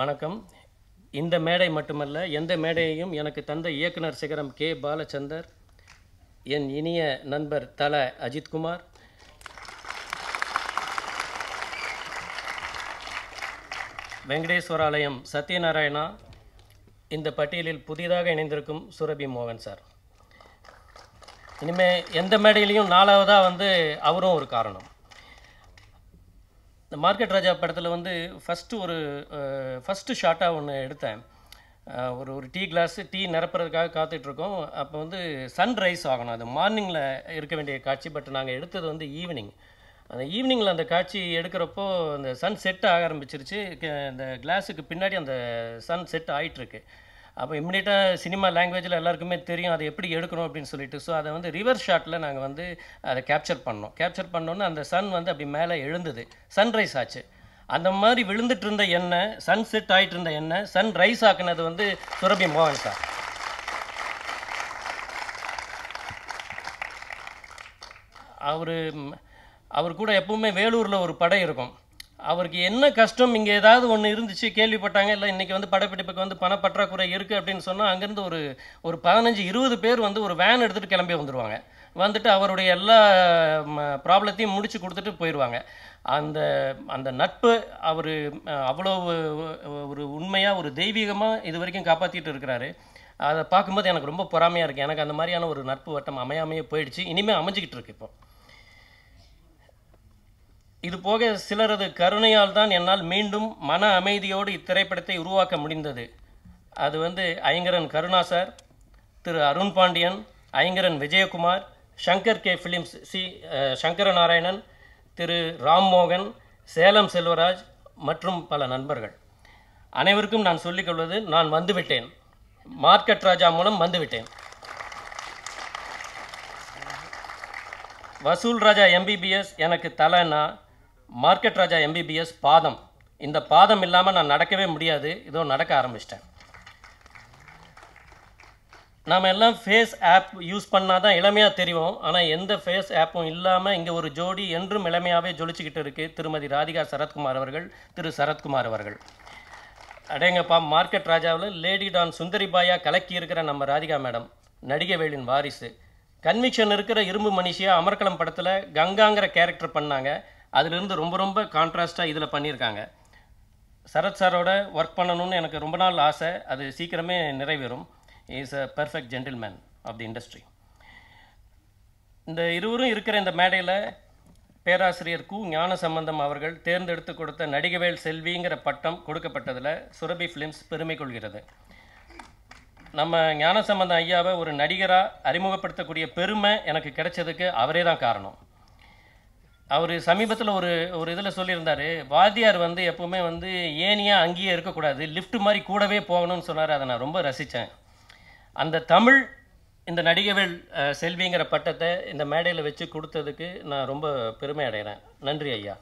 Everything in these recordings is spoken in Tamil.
வணக்கம் இந்த மேடை மட்டுமல்ல எந்த மேடையையும் எனக்கு தந்த இயக்குனர் சிகரம் கே பாலச்சந்தர் என் இனிய நண்பர் தல அஜித்குமார் வெங்கடேஸ்வராலயம் சத்யநாராயணா இந்த பட்டியலில் புதிதாக இணைந்திருக்கும் சுரபி மோகன் சார் இனிமே எந்த மேடையிலையும் நாலாவதாக வந்து அவரும் ஒரு காரணம் இந்த மார்க்கெட் ராஜா படத்தில் வந்து ஃபஸ்ட்டு ஒரு ஃபஸ்ட்டு ஷார்ட்டாக ஒன்று எடுத்தேன் அஹ், ஒரு ஒரு டீ கிளாஸ் டீ நிரப்புறதுக்காக காத்துட்ருக்கோம் அப்போ வந்து சன்ரைஸ் ஆகணும் அது மார்னிங்கில் இருக்க வேண்டிய காட்சி பட் நாங்கள் எடுத்தது வந்து ஈவினிங் அந்த ஈவினிங்கில் அந்த காட்சி எடுக்கிறப்போ அந்த சன் செட் ஆக ஆரம்பிச்சிருச்சு க- அந்த கிளாஸுக்கு பின்னாடி அந்த சன் செட் ஆயிட்டிருக்கு அப்போ இம்மிடியட்டாக சினிமா லாங்குவேஜில் எல்லாருக்குமே தெரியும் அதை எப்படி எடுக்கணும் அப்படின்னு சொல்லிட்டு ஸோ அதை வந்து ரிவர்ஸ் ஷாட்டில் நாங்கள் வந்து அதை கேப்சர் பண்ணோம் கேப்சர் பண்ணோன்னே அந்த சன் வந்து அப்படி மேலே எழுந்தது சன்ரைஸ் ஆச்சு அந்த மாதிரி விழுந்துட்டு இருந்த எண்ணெய் சன் செட் ஆயிட்டு இருந்த எண்ணெய் சன் ரைஸ் ஆக்குனது வந்து சுரபி மோகன் சார் அவர் அவர் கூட எப்பவுமே வேலூரில் ஒரு படை இருக்கும் அவருக்கு என்ன கஷ்டம் இங்கே ஏதாவது ஒன்று இருந்துச்சு கேள்விப்பட்டாங்க இல்லை இன்றைக்கி வந்து படப்பிடிப்புக்கு வந்து பணப்பற்றாக்குறை இருக்குது அப்படின்னு சொன்னால் அங்கேருந்து ஒரு ஒரு பதினஞ்சு இருபது பேர் வந்து ஒரு வேன் எடுத்துகிட்டு கிளம்பி வந்துடுவாங்க வந்துட்டு அவருடைய எல்லா ப்ராப்ளத்தையும் முடிச்சு கொடுத்துட்டு போயிடுவாங்க அந்த அந்த நட்பு அவர் அவ்வளோ ஒரு உண்மையாக ஒரு தெய்வீகமாக இது வரைக்கும் காப்பாற்றிட்டு இருக்கிறாரு அதை பார்க்கும்போது எனக்கு ரொம்ப பொறாமையாக இருக்குது எனக்கு அந்த மாதிரியான ஒரு நட்பு வட்டம் அமையாமையே போயிடுச்சு இனிமேல் அமைஞ்சிக்கிட்டு இருக்கு இப்போ இது போக சிலரது கருணையால் தான் என்னால் மீண்டும் மன அமைதியோடு இத்திரைப்படத்தை உருவாக்க முடிந்தது அது வந்து Ayngaran Karuna sir Thiru Arun Pandian Ayngaran Vijayakumar Sankar K films C அஹ், சங்கர நாராயணன் திரு ராம்மோகன் சேலம் செல்வராஜ் மற்றும் பல நண்பர்கள் அனைவருக்கும் நான் சொல்லிக்கொள்வது நான் வந்துவிட்டேன் மார்க்கெட் ராஜா மூலம் வந்துவிட்டேன் வசூல் ராஜா எம்பிபிஎஸ் எனக்கு தலைனா மார்க்கெட் ராஜா எம்பிபிஎஸ் பாதம் இந்த பாதம் இல்லாமல் நான் நடக்கவே முடியாது இதோ நடக்க ஆரம்பிச்சிட்டேன் நாம் எல்லாம் ஃபேஸ் ஆப் யூஸ் பண்ணால் தான் இளமையாக தெரியும் ஆனால் எந்த ஃபேஸ் ஆப்பும் இல்லாமல் இங்கே ஒரு ஜோடி என்றும் இளமையாகவே ஜொலிச்சுக்கிட்டு இருக்கு திருமதி ராதிகா சரத்குமார் அவர்கள் திரு சரத்குமார் அவர்கள் அடேங்கப்பா மார்க்கெட் ராஜாவில் லேடி டான் சுந்தரி பாயா கலக்கி இருக்கிற நம்ம ராதிகா மேடம் நடிகவேலின் வாரிசு கன்விக்ஷன் இருக்கிற இரும்பு மனுஷியா அமர்கலம் படத்தில் கங்காங்கிற கேரக்டர் பண்ணாங்க அதிலிருந்து ரொம்ப ரொம்ப கான்ட்ராஸ்டாக இதில் பண்ணியிருக்காங்க சரத் சாரோட ஒர்க் பண்ணணும்னு எனக்கு ரொம்ப நாள் ஆசை அது சீக்கிரமே நிறைவேறும் is a perfect gentleman of the industry இந்த இருவரும் இருக்கிற இந்த மேடையில் பேராசிரியர் கு ஞான சம்பந்தம் அவர்கள் தேர்ந்தெடுத்து கொடுத்த நடிகவேல் செல்விங்கிற பட்டம் கொடுக்கப்பட்டதில் சுரபி ஃபிலிம்ஸ் பெருமை கொள்கிறது நம்ம ஞானசம்பந்தம் ஐயாவை ஒரு நடிகராக அறிமுகப்படுத்தக்கூடிய பெருமை எனக்கு கிடைச்சதுக்கு அவரே தான் காரணம் அவர் சமீபத்தில் ஒரு ஒரு இதில் சொல்லியிருந்தார் வாத்தியார் வந்து எப்பவுமே வந்து ஏனியா அங்கேயே இருக்கக்கூடாது லிஃப்ட் மாதிரி கூடவே போகணும்னு சொன்னார் அதை நான் ரொம்ப ரசித்தேன் அந்த தமிழ் இந்த நடிகவேல் அஹ், செல்விங்கிற பட்டத்தை இந்த மேடையில் வச்சு கொடுத்ததுக்கு நான் ரொம்ப பெருமை அடைகிறேன் நன்றி ஐயா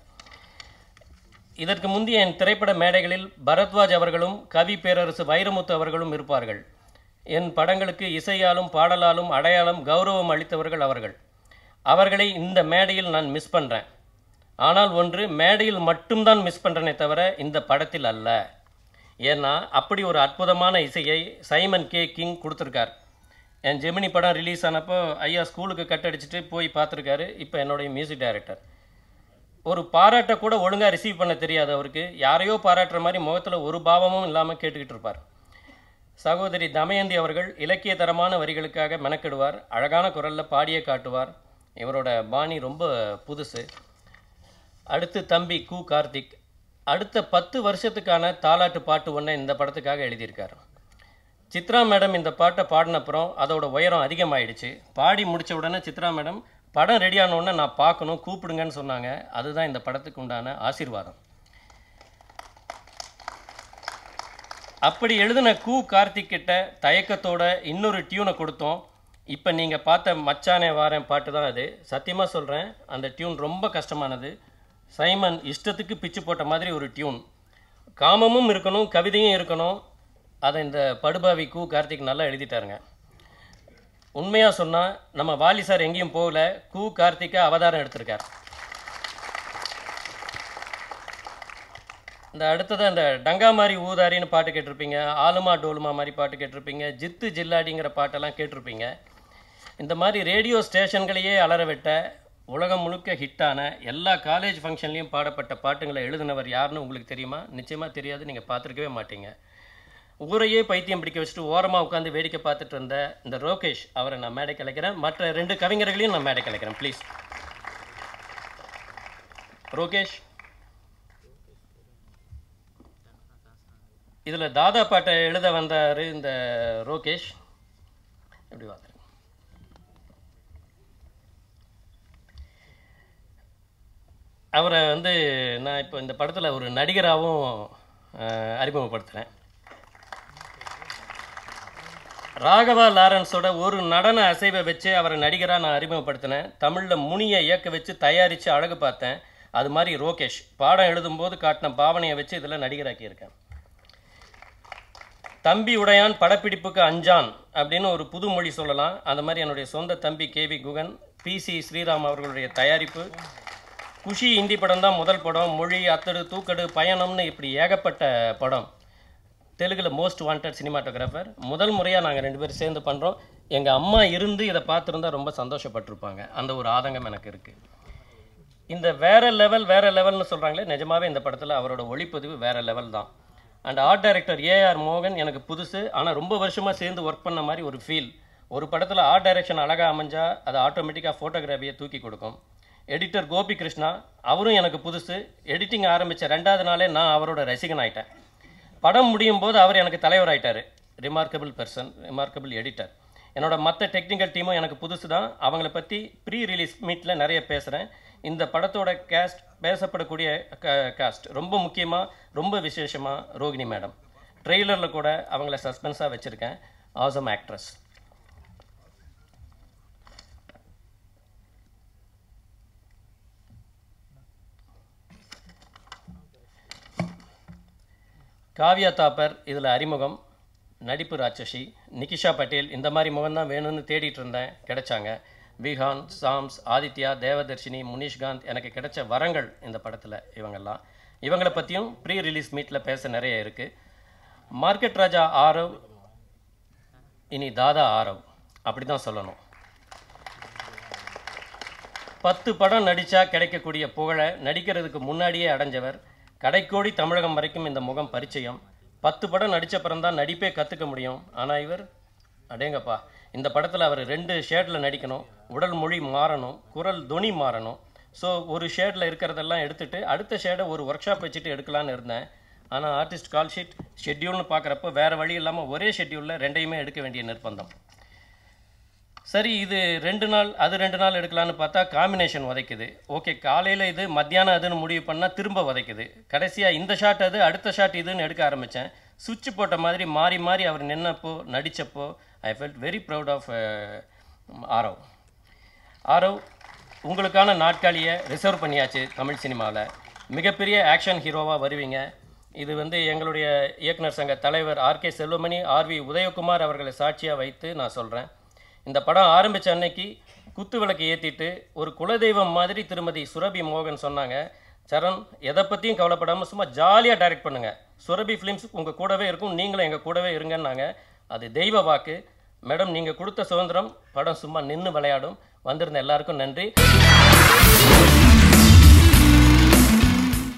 இதற்கு முந்தைய என் திரைப்பட மேடைகளில் பரத்வாஜ் அவர்களும் கவி பேரரசு வைரமுத்து அவர்களும் இருப்பார்கள் என் படங்களுக்கு இசையாலும் பாடலாலும் அடையாளம் கௌரவம் அளித்தவர்கள் அவர்கள் அவர்களை இந்த மேடையில் நான் மிஸ் பண்ணுறேன் ஆனால் ஒன்று மேடையில் மட்டும்தான் மிஸ் பண்ணுறேனே தவிர இந்த படத்தில் அல்ல ஏன்னா அப்படி ஒரு அற்புதமான இசையை சைமன் கே கிங் கொடுத்துருக்கார் என் ஜெமினி படம் ரிலீஸ் ஆனப்போ ஐயா ஸ்கூலுக்கு கட் அடிச்சுட்டு போய் பார்த்துருக்காரு இப்போ என்னுடைய மியூசிக் டைரக்டர் ஒரு பாராட்டை கூட ஒழுங்காக ரிசீவ் பண்ண தெரியாது அவருக்கு யாரையோ பாராட்டுற மாதிரி முகத்தில் ஒரு பாவமும் இல்லாமல் கேட்டுக்கிட்டு இருப்பார் சகோதரி தமயந்தி அவர்கள் இலக்கிய தரமான வரிகளுக்காக மெனக்கெடுவார் அழகான குரலில் பாடியே காட்டுவார் இவரோட பாணி ரொம்ப புதுசு அடுத்து தம்பி கு கார்த்திக் அடுத்த பத்து வருஷத்துக்கான தாலாட்டு பாட்டு ஒன்றை இந்த படத்துக்காக எழுதியிருக்காரு சித்ரா மேடம் இந்த பாட்டை பாடினப்புறம் அதோட உயரம் அதிகமாயிடுச்சு பாடி முடிச்ச உடனே சித்ரா மேடம் படம் ரெடி ஆன உடனே நான் பார்க்கணும் கூப்பிடுங்கன்னு சொன்னாங்க அதுதான் இந்த படத்துக்கு உண்டான ஆசீர்வாதம் அப்படி எழுதின கு கார்த்திக் கிட்ட தயக்கத்தோட இன்னொரு டியூனை கொடுத்தோம் இப்போ நீங்கள் பார்த்த மச்சானே வாரேன் பாட்டு தான் அது சத்தியமாக சொல்கிறேன் அந்த டியூன் ரொம்ப கஷ்டமானது சைமன் இஷ்டத்துக்கு பிச்சு போட்ட மாதிரி ஒரு டியூன் காமமும் இருக்கணும் கவிதையும் இருக்கணும் அதை இந்த படுபாவி கு கார்த்திக் நல்லா எழுதிட்டாருங்க உண்மையாக சொன்னால் நம்ம வாலி சார் எங்கேயும் போகல கு கார்த்திக்கை அவதாரம் எடுத்திருக்கார் இந்த அடுத்தது அந்த டங்கா மாதிரி ஊதாரின்னு பாட்டு கேட்டிருப்பீங்க ஆலுமா டோலுமா மாதிரி பாட்டு கேட்டிருப்பீங்க ஜித்து ஜில்லாடிங்கிற பாட்டெல்லாம் கேட்டிருப்பீங்க இந்த மாதிரி ரேடியோ ஸ்டேஷன்களையே அலற விட்ட உலகம் முழுக்க ஹிட்டான எல்லா காலேஜ் ஃபங்க்ஷன்லேயும் பாடப்பட்ட பாட்டுங்களை எழுதினவர் யாருன்னு உங்களுக்கு தெரியுமா நிச்சயமாக தெரியாது நீங்கள் பார்த்துருக்கவே மாட்டீங்க ஊரையே பைத்தியம் பிடிக்க வச்சுட்டு ஓரமாக உட்காந்து வேடிக்கை பார்த்துட்டு இருந்த இந்த ரோகேஷ் அவரை நான் மேடை கலைக்கிறேன் மற்ற ரெண்டு கவிஞர்களையும் நான் மேடை கலைக்கிறேன் ப்ளீஸ் ரோகேஷ் இதில் தாதா பாட்டை எழுத வந்தார் இந்த ரோகேஷ் எப்படி பார்த்துருங்க அவரை வந்து நான் இப்போ இந்த படத்தில் ஒரு நடிகராகவும் அஹ், அறிமுகப்படுத்துகிறேன் ராகவா லாரன்ஸோட ஒரு நடன அசைவை வச்சு அவரை நடிகராக நான் அறிமுகப்படுத்தினேன் தமிழில் முனியை இயக்க வச்சு தயாரித்து அழகு பார்த்தேன் அது மாதிரி ரோகேஷ் பாடம் எழுதும்போது காட்டின பாவனையை வச்சு இதில் நடிகராக்கியிருக்கேன் தம்பி உடையான் படப்பிடிப்புக்கு அஞ்சான் அப்படின்னு ஒரு புது மொழி சொல்லலாம் அந்த மாதிரி என்னுடைய சொந்த தம்பி கேவி குகன் பிசி ஸ்ரீராம் அவர்களுடைய தயாரிப்பு குஷி இந்தி படம் தான் முதல் படம் மொழி அத்தடு தூக்கடு பயணம்னு இப்படி ஏகப்பட்ட படம் தெலுங்குல மோஸ்ட் வாண்டட் சினிமாட்டோகிராஃபர் முதல் முறையாக நாங்கள் ரெண்டு பேரும் சேர்ந்து பண்ணுறோம் எங்கள் அம்மா இருந்து இதை பார்த்துருந்தா ரொம்ப சந்தோஷப்பட்டிருப்பாங்க அந்த ஒரு ஆதங்கம் எனக்கு இருக்குது இந்த வேற லெவல் வேற லெவல்னு சொல்கிறாங்களே நிஜமாவே இந்த படத்தில் அவரோட ஒளிப்பதிவு வேற லெவல் தான் அண்ட் ஆர்ட் டைரக்டர் ஏஆர் மோகன் எனக்கு புதுசு ஆனால் ரொம்ப வருஷமாக சேர்ந்து ஒர்க் பண்ண மாதிரி ஒரு ஃபீல் ஒரு படத்தில் ஆர்ட் டைரக்ஷன் அழகாக அமைஞ்சா அது ஆட்டோமேட்டிக்காக ஃபோட்டோகிராஃபியை தூக்கி கொடுக்கும் எடிட்டர் கோபி கிருஷ்ணா அவரும் எனக்கு புதுசு எடிட்டிங் ஆரம்பித்த ரெண்டாவது நாளே நான் அவரோட ரசிகன் ஆயிட்டேன் படம் முடியும் போது அவர் எனக்கு தலைவர் ஆயிட்டாரு ரிமார்க்கபிள் பர்சன் ரிமார்க்கபிள் எடிட்டர் என்னோட மற்ற டெக்னிக்கல் டீமும் எனக்கு புதுசு தான் அவங்கள பற்றி ப்ரீ ரிலீஸ் மீட்டில் நிறைய பேசுகிறேன் இந்த படத்தோட கேஸ்ட் பேசப்படக்கூடிய காஸ்ட் ரொம்ப முக்கியமாக ரொம்ப விசேஷமாக ரோகிணி மேடம் ட்ரெய்லரில் கூட அவங்கள சஸ்பென்ஸாக வச்சுருக்கேன் ஆசம் ஆக்ட்ரஸ் காவ்யா தாப்பர் இதில் அறிமுகம் நடிப்பு ராட்சசி நிகிஷா பட்டேல் இந்த மாதிரி முகம் தான் வேணும்னு தேடிட்டு இருந்தேன் கிடைச்சாங்க விஹான் சாம்ஸ் ஆதித்யா தேவதர்ஷினி முனிஷ்காந்த் எனக்கு கிடைச்ச வரங்கள் இந்த படத்தில் இவங்கெல்லாம் இவங்களை பற்றியும் ப்ரீ ரிலீஸ் மீட்டில் பேச நிறைய இருக்குது மார்க்கெட் ராஜா ஆரவ் இனி தாதா ஆரவ் அப்படி தான் சொல்லணும் பத்து படம் நடித்தா கிடைக்கக்கூடிய புகழை நடிக்கிறதுக்கு முன்னாடியே அடைஞ்சவர் கடைக்கோடி தமிழகம் வரைக்கும் இந்த முகம் பரிச்சயம் பத்து படம் நடித்த பிறந்தான் நடிப்பே கற்றுக்க முடியும் ஆனால் இவர் அடேங்கப்பா இந்த படத்தில் அவர் ரெண்டு ஷேடில் நடிக்கணும் உடல் மொழி மாறணும் குரல் தொனி மாறணும் ஸோ ஒரு ஷேடில் இருக்கிறதெல்லாம் எடுத்துட்டு அடுத்த ஷேடை ஒரு ஒர்க் ஷாப் வச்சுட்டு எடுக்கலான்னு இருந்தேன் ஆனால் ஆர்டிஸ்ட் கால் ஷீட் ஷெட்யூல்னு பார்க்குறப்ப வேறு வழி இல்லாமல் ஒரே ஷெட்யூலில் ரெண்டையுமே எடுக்க வேண்டிய நிர்பந்தம் சரி இது ரெண்டு நாள் அது ரெண்டு நாள் எடுக்கலான்னு பார்த்தா காம்பினேஷன் உதைக்குது ஓகே காலையில் இது மத்தியானம் அதுன்னு முடிவு பண்ணால் திரும்ப உதைக்குது கடைசியாக இந்த ஷாட் அது அடுத்த ஷாட் இதுன்னு எடுக்க ஆரம்பித்தேன் சுவிட்ச் போட்ட மாதிரி மாறி மாறி அவர் நின்னப்போ நடித்தப்போ I felt very proud of Aarav Aarav உங்களுக்கான நாட்காலியை ரிசர்வ் பண்ணியாச்சு தமிழ் சினிமாவில் மிகப்பெரிய ஆக்ஷன் ஹீரோவாக வருவீங்க இது வந்து எங்களுடைய இயக்குனர் சங்க தலைவர் ஆர்கே செல்வமணி ஆர்வி உதயகுமார் அவர்களை சாட்சியாக வைத்து நான் சொல்கிறேன் இந்த படம் ஆரம்பித்த அன்னைக்கு குத்து விளக்கு ஏற்றிட்டு ஒரு குலதெய்வம் மாதிரி திருமதி சுரபி மோகன் சொன்னாங்க சரண் எதை பற்றியும் கவலைப்படாமல் சும்மா ஜாலியாக டைரக்ட் பண்ணுங்கள் சுரபி ஃபிலிம்ஸ் உங்கள் கூடவே இருக்கும் நீங்களும் எங்கள் கூடவே இருங்கன்னாங்க அது தெய்வ வாக்கு மேடம் நீங்கள் கொடுத்த சுதந்திரம் படம் சும்மா நின்று விளையாடும் வந்திருந்த எல்லாருக்கும் நன்றி